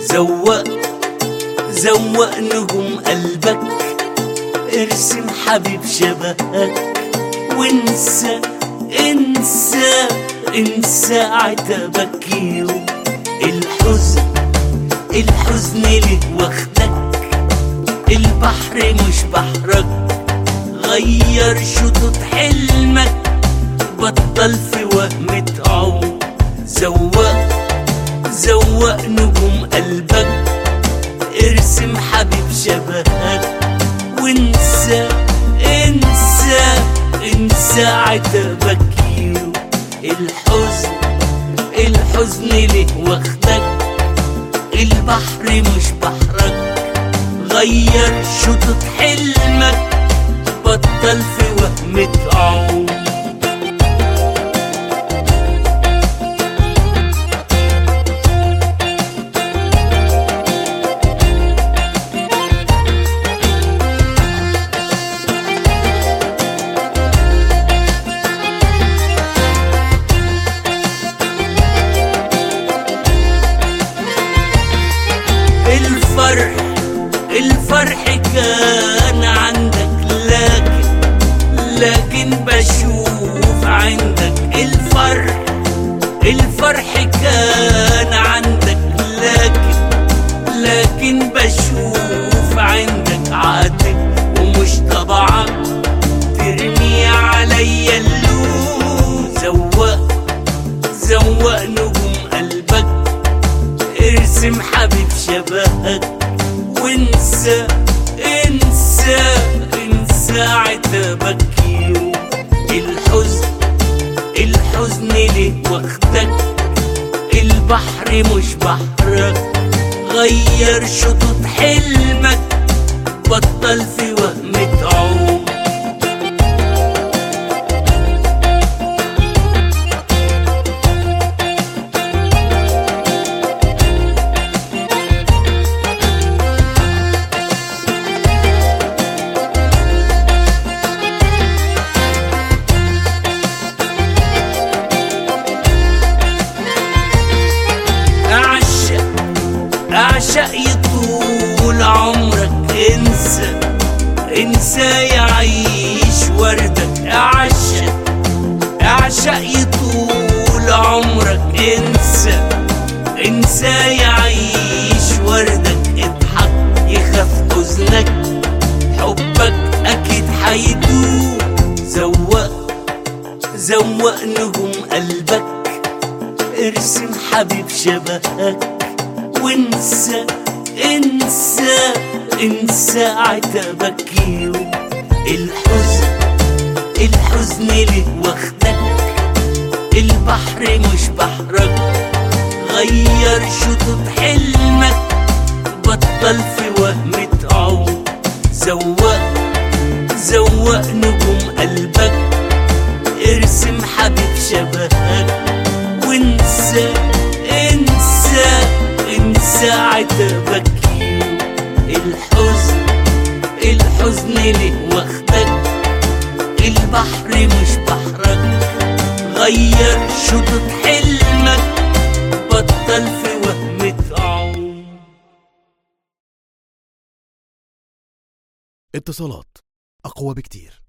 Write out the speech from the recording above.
زوق زوق نجوم قلبك ارسم حبيب شبهك وانسى انسى انسى عتبك يوم الحزن الحزن ليه واخدك البحر مش بحرك غير شطوط حلمك بطل في وهمة عوم زوق زوق نجوم قلبك ارسم حبيب شبهك وانسى انسى انسى عتبك يوم الحزن الحزن ليه واخدك البحر مش بحرك غير شطط حلمك بطل في وهمة عوم الفرح الفرح كان عندك لكن لكن بشوف عندك الفرح الفرح كان عندك لكن لكن بشوف عندك عاتق ومش طبعك ترمي عليا اللوم زوق زوق نجوم قلبك ارسم حبيب شبهك وانسى انسى انسى عتبك يوم الحزن الحزن ليه واخدك البحر مش بحرك غير شطوط حلمك بطل في وهمة عوم اعشق اعشق يطول عمرك انسى انسى يعيش وردك اعشق اعشق يطول عمرك انسى انسى يعيش وردك اضحك يخاف حزنك حبك اكيد حيدوم زوق زوق نجوم قلبك ارسم حبيب شبهك وانسى انسى انسى عتبك يوم الحزن الحزن ليه واخدك البحر مش بحرك غير شطوط حلمك بطل في وهمة عوم زوق زوق نجوم قلبك ارسم حبيب شبهك وانسى انسى انسى عتبك يوم الحزن الحزن ليه واخدك البحر مش بحرك غير شطوط حلمك بطل في وهمة عوم اتصالات أقوى بكتير